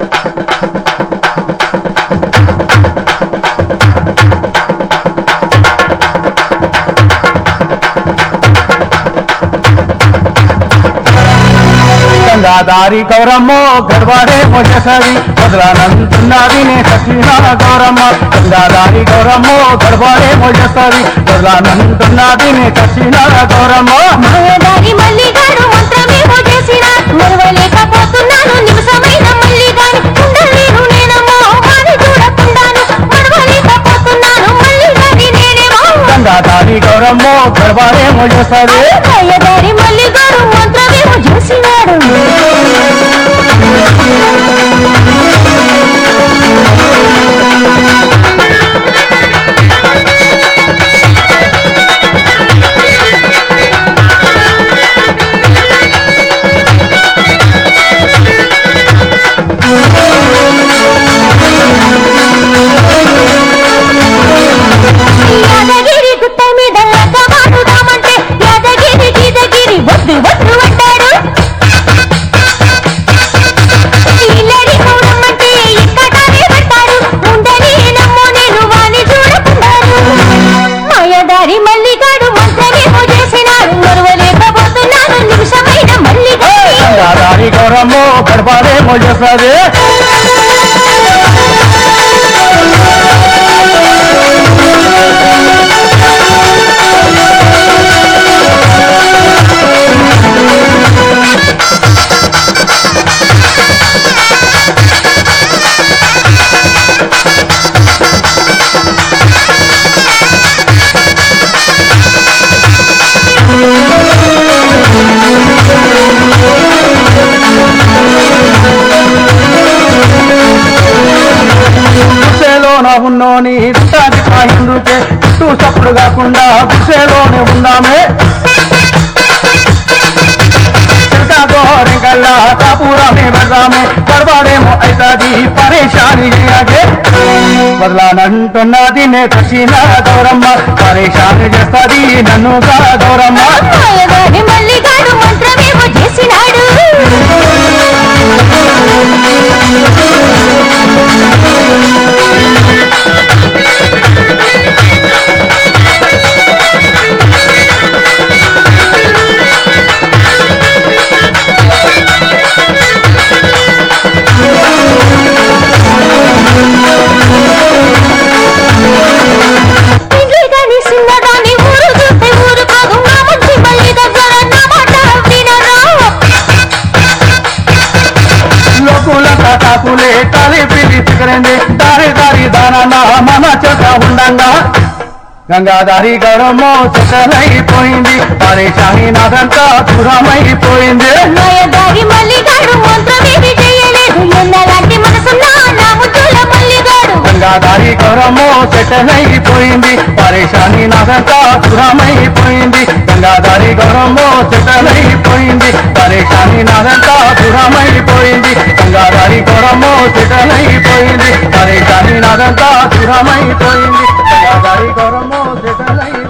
గంగాధారి గౌరమ్మో గర్వాడే మొదసరి వదలనంటున్నది నే సచిన గౌరమ్మ గంగాధారి గౌరమ్మో గర్వాడే మొదసరి వదలనంటున్నది నే సచిన గౌరమ్మ మాయదారి మల్లిగాడు మంత్రమేమో చేసిన మరవలేకపోతున్నాను నిమిషమైన మల్లిగాని ఉండలేను నేనమ్మో వాని చూడకుండాను మరవలేకపోతున్నాను మల్లిగాని నేనేమో గంగాధారి గౌరమ్మో గర్వాడే మొదసరి మాయదారి మల్లిగాడు మంత్రమేమో చేసినాడు యాదగిరి గుట్ట మీద లగ్గమాడుదామంటే యాదగిరి గీదగిరి వద్దు వద్దు అంటాడు ఇల్లడి మూడమ్మంటే ఇక్కడానే పట్టాడు ఉండని నమ్మో నేను వాని చూడకున్నాను మాయదారి మల్లిగాడు మంత్రమేమో చేసినాడు మరువలేకపోతున్నాను నిమిషమైన మల్లిగాడు గంగాధారి గౌరమ్మో గర్వాడే మొదసరి గుడిసెలోన ఉన్నోని విట్టాది కాయిందుకే చుట్టూ చప్పుడు కాకుండా గుడిసెలోనే ఉందామే గోరింకల్లా కాపురమే వెళ్దామే పర్వాడేమో అవుతుంది పరేషాని చేయగే వదలానంటున్నది నే కసిన గౌరమ్మ పరేషాని చేస్తుంది నన్ను గా గౌరమ్మ మాయదారి మల్లిగాడు మంత్రమేమో చేసినాడు ఇంటి కాని చిన్నదాన్ని ఊరు చూస్తే ఊరు కాదు నా ముచ్చి మళ్ళీ దగ్గర నా మాట వినరా లోకుల కాకులే కలిపి తికరండి దారి దారి దాన మన చెత ఉండంగా గంగాధారి గౌరమ్మో చెక్కనైపోయింది పరేషాని నాదంతా దూరమైపోయింది మాయదారి మల్లిగాడు మంత్రమేమి చేయలేదు ఎన్నలాంటి మనసున్న నా ముద్దుల మల్లిగాడు గంగాధారి గౌరమ్మో చెట్టనైపోయింది పరేషాని నాదంతా దూరమైపోయింది గంగాధారి గౌరమ్మో చెట్టనైపోయింది పరేషాని నాదంతా దూరమైపోయింది గంగాధారి గౌరమ్మో చెట్టనైపోయింది పరేషాని నాదంతా దూరమైపోయింది గంగాధారి గౌరమ్మో చెట్టనైపోయింది